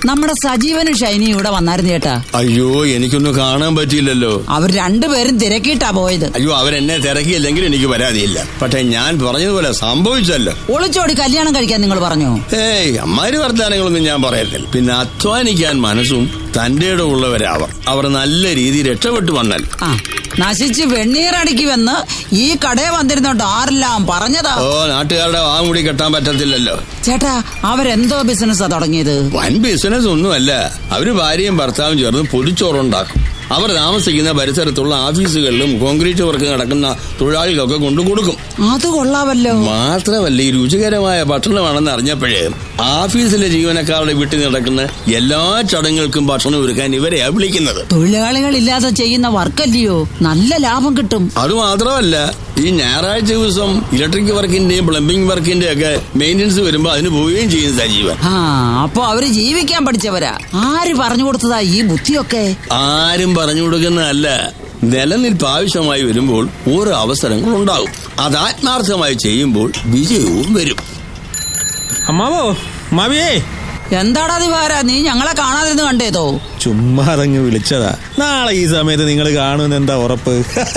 നമ്മുടെ സജീവനും ഷൈനിയും ഇവിടെ വന്നായിരുന്നു ചേട്ടാ അയ്യോ എനിക്കൊന്നും കാണാൻ പറ്റിയില്ലല്ലോ അവർ രണ്ടുപേരും തിരക്കിയിട്ടാ പോയത് അയ്യോ അവരെന്നെ തിരക്കിയില്ലെങ്കിൽ എനിക്ക് പരാതിയില്ല പക്ഷെ ഞാൻ പറഞ്ഞതുപോലെ സംഭവിച്ചല്ലോ ഒളിച്ചോടി കല്യാണം കഴിക്കാൻ നിങ്ങൾ പറഞ്ഞോ ഏയ് അമ്മാര് വർത്താനങ്ങളൊന്നും ഞാൻ പറയത്തില്ല പിന്നെ അധ്വാനിക്കാൻ മനസ്സും തന്റെ ഉള്ളവരാവർ അവർ നല്ല രീതിയിൽ രക്ഷപ്പെട്ടു വന്നാൽ ആ നശിച്ച് വെണ്ണീറടിക്കുമെന്ന് ഈ കടയെ വന്നിരുന്നോണ്ട് ആരെല്ലാം പറഞ്ഞതാ ഓ നാട്ടുകാരുടെ വാമുടി കെട്ടാൻ പറ്റത്തില്ലല്ലോ ചേട്ടാ അവരെന്തോ ബിസിനസ്സാ തുടങ്ങിയത് വൻ ബിസിനസ് ഒന്നുമല്ല അവര് ഭാര്യയും ഭർത്താവും ചേർന്ന് പൊതിച്ചോറുണ്ടാക്കും അവർ താമസിക്കുന്ന പരിസരത്തുള്ള ഓഫീസുകളിലും കോൺക്രീറ്റ് വർക്ക് നടക്കുന്ന തൊഴിലാളികൾക്കൊക്കെ കൊണ്ടു കൊടുക്കും അത് കൊള്ളാവല്ലോ മാത്രമല്ല ഈ രുചികരമായ ഭക്ഷണമാണെന്ന് അറിഞ്ഞപ്പോഴേ ഓഫീസിലെ ജീവനക്കാരുടെ വീട്ടിൽ നടക്കുന്ന എല്ലാ ചടങ്ങുകൾക്കും ഭക്ഷണം ഒരുക്കാൻ ഇവരെയാ വിളിക്കുന്നത് തൊഴിലാളികളില്ലാതെ ചെയ്യുന്ന വർക്കല്ലയോ നല്ല ലാഭം കിട്ടും അത് മാത്രമല്ല ഈ ഞായറാഴ്ച ദിവസം ഇലക്ട്രിക് വർക്കിന്റെയും പ്ലംബിംഗ് വർക്കിന്റെയും ഒക്കെ മെയിൻ്റനൻസ് വരുമ്പോ അതിന് പോവുകയും ചെയ്യും സജീവൻ ആ അപ്പൊ അവര് ജീവിക്കാൻ പഠിച്ചവരാ ആര് പറഞ്ഞു കൊടുത്തതാ ഈ ബുദ്ധിയൊക്കെ ആരും പറഞ്ഞു കൊടുക്കുന്നതല്ല നിലനിൽപ്പ് ആവശ്യമായി വരുമ്പോൾ ഓരോ അവസരങ്ങൾ ഉണ്ടാകും അത് ആത്മാർത്ഥമായി ചെയ്യുമ്പോൾ വിജയവും വരും അമ്മാവോ അമ്മാവിയേ എന്താടാ ദിവാര നീ ഞങ്ങളെ കാണാതിരുന്ന് കണ്ടേതോ ചുമ്മാ അതങ്ങ് വിളിച്ചതാ നാളെ ഈ സമയത്ത് നിങ്ങൾ കാണുമെന്ന് എന്താ ഉറപ്പ്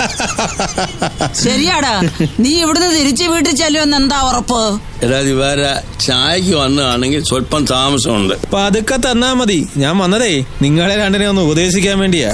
ശരിയാടാ നീ ഇവിടുന്ന് തിരിച്ചു വീട്ടിൽ ചെല്ലുമെന്ന് എന്താ ഉറപ്പ് എടാ ദിവാര ചായക്ക് വന്നതാണെങ്കിൽ സ്വല്പം താമസമുണ്ട് പതുക്കെ തന്നാ മതി ഞാൻ വന്നതേ നിങ്ങളെ രണ്ടിനെ ഒന്ന് ഉപദേശിക്കാൻ വേണ്ടിയാ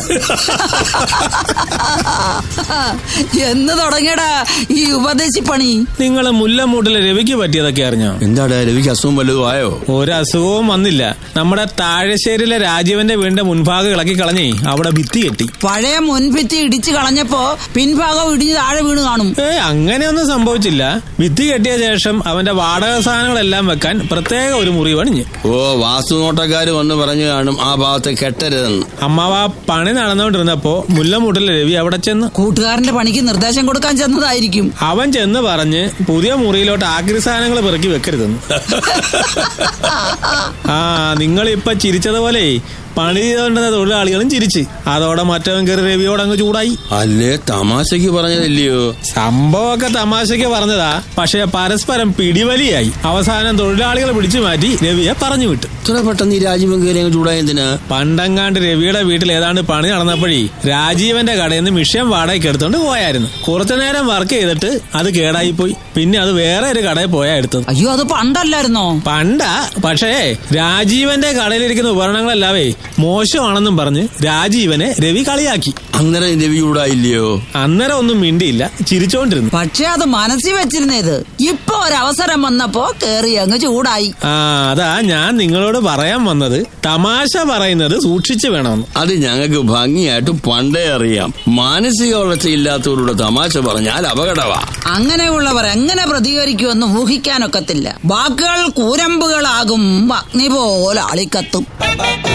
എന്ന് തുടങ്ങിയടാ ഈ ഉപദേശിപ്പണി നിങ്ങൾ മുല്ലമൂട്ടിലെ രവിക്ക് പറ്റിയതൊക്കെ അറിഞ്ഞോ എന്താടാ രവിക്ക് അസുഖം വല്ലതും ആയോ ഒരസുഖവും വന്നില്ല നമ്മുടെ താഴശ്ശേരിയിലെ രാജീവന്റെ വീടിന്റെ മുൻഭാഗം ഇളക്കി കളഞ്ഞേ അവിടെ ഭിത്തി കെട്ടി പഴയ മുൻഭിത്തി ഇടിച്ചു കളഞ്ഞപ്പോ പിൻഭാഗം ഇടിഞ്ഞ് താഴെ വീണ് കാണും ഏ അങ്ങനെയൊന്നും സംഭവിച്ചില്ല ഭിത്തി കെട്ടിയ ശേഷം അവന്റെ വാടക സാധനങ്ങളെല്ലാം വെക്കാൻ പ്രത്യേക ഒരു മുറി പണിഞ്ഞ് ഓ വാസ്തുനോട്ടക്കാര് വന്ന് പറഞ്ഞു കാണും ആ ഭാഗത്ത് കെട്ടരുതെന്ന് അമ്മാവ പണി നടന്നുകൊണ്ടിരുന്നപ്പോ മുല്ലമൂട്ടിലെ രവി അവിടെ ചെന്ന് കൂട്ടുകാരന്റെ പണിക്ക് നിർദ്ദേശം കൊടുക്കാൻ ചെന്നതായിരിക്കും അവൻ ചെന്ന് പറഞ്ഞ് പുതിയ മുറിയിലോട്ട് ആക്രി സാധനങ്ങൾ പെറുക്കി വെക്കരുതെന്ന് ആ നിങ്ങളിപ്പൊ ചിരിച്ചതുപോലെ പണി ചെയ്തുകൊണ്ടിരുന്ന തൊഴിലാളികളും ചിരിച്ച് അതോടെ മറ്റവൻ കയറി രവിയോട് അങ്ങ് ചൂടായി അല്ലേ തമാശക്ക് പറഞ്ഞതല്ലയോ സംഭവമൊക്കെ തമാശയ്ക്ക് പറഞ്ഞതാ പക്ഷെ പരസ്പരം പിടിവലിയായി അവസാനം തൊഴിലാളികളെ പിടിച്ചു മാറ്റി രവിയെ പറഞ്ഞു വിട്ടു ഇത്ര പെട്ടെന്ന് ഈ രാജീവൻ കയറി അങ്ങ് ചൂടായ എന്തിനാ പണ്ടങ്ങാണ്ട് രവിയുടെ വീട്ടിൽ ഏതാണ്ട് പണി നടന്നപ്പോഴേ രാജീവന്റെ കടയിൽ നിന്ന് മിഷ്യൻ വാടകയ്ക്ക് എടുത്തോണ്ട് പോയായിരുന്നു കുറച്ചു നേരം വർക്ക് ചെയ്തിട്ട് അത് കേടായി പോയി പിന്നെ അത് വേറെ ഒരു കടയിൽ പോയാ എടുത്തത് അയ്യോ അത് പണ്ടല്ലായിരുന്നോ പണ്ടാ പക്ഷേ രാജീവന്റെ കടയിലിരിക്കുന്ന ഉപകരണങ്ങളെല്ലാവേ മോശമാണെന്നും പറഞ്ഞ് രാജീവനെ രവി കളിയാക്കി അന്നേരം രവി ചൂടായില്ലയോ അന്നേരം ഒന്നും മിണ്ടിയില്ല ചിരിച്ചോണ്ടിരുന്നു പക്ഷെ അത് മനസ്സിൽ വെച്ചിരുന്നേത് ഇപ്പൊ ഒരവസരം വന്നപ്പോ കേറി അങ്ങ് ചൂടായി ആ അതാ ഞാൻ നിങ്ങളോട് പറയാൻ വന്നത് തമാശ പറയുന്നത് സൂക്ഷിച്ചു വേണമെന്ന് അത് ഞങ്ങൾക്ക് ഭംഗിയായിട്ട് പണ്ടേ അറിയാം മാനസിക വളർച്ചയില്ലാത്തവരുടെ തമാശ പറഞ്ഞാൽ അപകടവാ അങ്ങനെയുള്ളവർ എങ്ങനെ പ്രതികരിക്കുമെന്ന് ഊഹിക്കാനൊക്കത്തില്ല വാക്കുകൾ കൂരമ്പുകളാകും അഗ്നി പോലെ അളിക്കത്തും